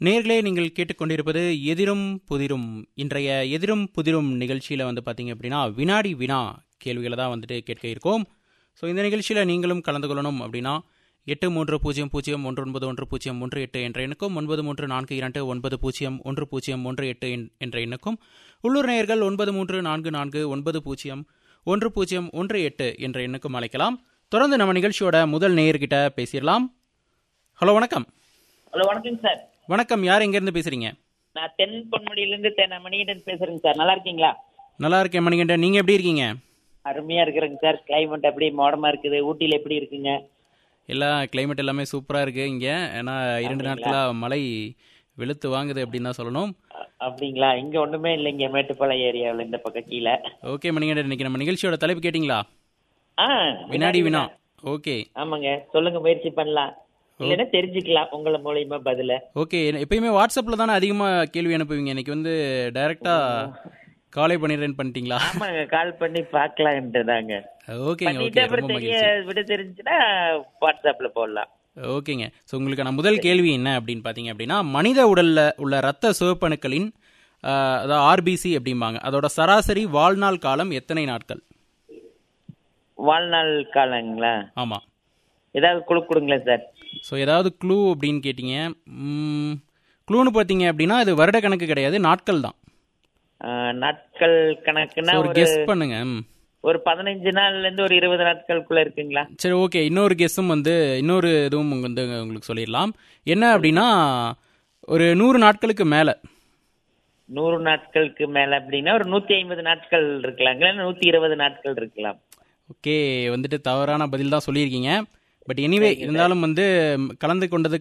நேர்களே நீங்கள் கேட்டுக்கொண்டிருப்பது எதிரும் புதிரும் இன்றைய எதிரும் புதிரும் நிகழ்ச்சியில் வந்து பார்த்தீங்க அப்படின்னா வினாடி வினா கேள்விகளை தான் வந்துட்டு கேட்க இருக்கோம் ஸோ இந்த நிகழ்ச்சியில் நீங்களும் கலந்து கொள்ளணும் அப்படின்னா எட்டு மூன்று பூஜ்ஜியம் பூஜ்ஜியம் ஒன்று ஒன்பது ஒன்று பூஜ்ஜியம் ஒன்று எட்டு என்ற எண்ணுக்கும் ஒன்பது மூன்று நான்கு இரண்டு ஒன்பது பூஜ்ஜியம் ஒன்று பூஜ்ஜியம் ஒன்று எட்டு என்- என்ற எண்ணுக்கும் உள்ளூர் நேயர்கள் ஒன்பது மூன்று நான்கு நான்கு ஒன்பது பூஜ்ஜியம் ஒன்று பூஜ்ஜியம் ஒன்று எட்டு என்ற எண்ணுக்கும் அழைக்கலாம் தொடர்ந்து நம்ம நிகழ்ச்சியோட முதல் நேயர்கிட்ட பேசிடலாம் ஹலோ வணக்கம் ஹலோ வணக்கம் சார் வணக்கம் யார் எங்கேருந்து பேசுறீங்க நான் தென் பொன்முடியிலிருந்து தென் மணிகண்டன் பேசுறேங்க சார் நல்லா இருக்கீங்களா நல்லா இருக்கேன் மணிகண்டன் நீங்க எப்படி இருக்கீங்க அருமையா இருக்கிறேங்க சார் கிளைமேட் அப்படியே மோடமா இருக்குது ஊட்டியில எப்படி இருக்குங்க எல்லாம் கிளைமேட் எல்லாமே சூப்பரா இருக்கு இங்க ஏன்னா இரண்டு நாட்களா மழை வெளுத்து வாங்குது அப்படின்னு தான் சொல்லணும் அ- அப்படிங்களா இங்க ஒண்ணுமே இல்லைங்க மேட்டுப்பாளையம் ஏரியாவில் இந்த பக்கம் கீழே ஓகே மணிகண்டன் இன்னைக்கு நம்ம நிகழ்ச்சியோட தலைப்பு கேட்டிங்களா ஆ வினாடி வினா ஓகே ஆமாங்க சொல்லுங்க முயற்சி பண்ணலாம் இல்லைன்னா தெரிஞ்சுக்கலாம் உங்களை மூலியமா பதில ஓகே எப்பயுமே வாட்ஸ்அப்பில் தானே அதிகமாக கேள்வி அனுப்புவீங்க இன்னைக்கு வந்து டைரக்டா காலை பண்ணிடுறேன்னு பண்ணிட்டீங்களா ஆமாங்க கால் பண்ணி பார்க்கலான்ட்டு தாங்க ஓகேங்க பண்ணிட்டு ஓகே அப்புறம் ரொம்ப தெரிய மகிழ்ச்சி விட தெரிஞ்சுன்னா வாட்ஸ்அப்ல போடலாம் ஓகேங்க ஸோ உங்களுக்கான முதல் கேள்வி என்ன அப்படின்னு பார்த்தீங்க அப்படின்னா மனித உடல்ல உள்ள ரத்த சிவப்பணுக்களின் ஆஹ், அதாவது ஆர்பிசி அப்படிம்பாங்க அதோட சராசரி வாழ்நாள் காலம் எத்தனை நாட்கள் வாழ்நாள் காலங்களா ஆமாம் ஏதாவது குழு கொடுங்களேன் சார் ஸோ ஏதாவது க்ளூ அப்படின்னு கேட்டிங்க க்ளூன்னு பார்த்தீங்க அப்படின்னா இது வருட கணக்கு கிடையாது நாட்கள் தான் ஆ, நாட்கள் கணக்குன்னா ஒரு ஒரு கெஸ் பண்ணுங்க ம். ஒரு பதினஞ்சு நாள்ல இருந்து ஒரு இருபது நாட்களுக்குள்ள இருக்குங்களா சரி ஓகே இன்னொரு கெஸ்ஸும் வந்து இன்னொரு இதுவும் உங்க வந்து உங்களுக்கு சொல்லிடலாம் என்ன அப்படின்னா ஒரு நூறு நாட்களுக்கு மேலே நூறு நாட்களுக்கு மேல அப்படின்னா ஒரு நூத்தி ஐம்பது நாட்கள் இருக்கலாங்களா இல்ல நூத்தி இருபது நாட்கள் இருக்கலாம் ஓகே வந்துட்டு தவறான பதில் தான் சொல்லியிருக்கீங்க பட் எனிவே இருந்தாலும் வந்து ம், கலந்து கொண்டதுக்கு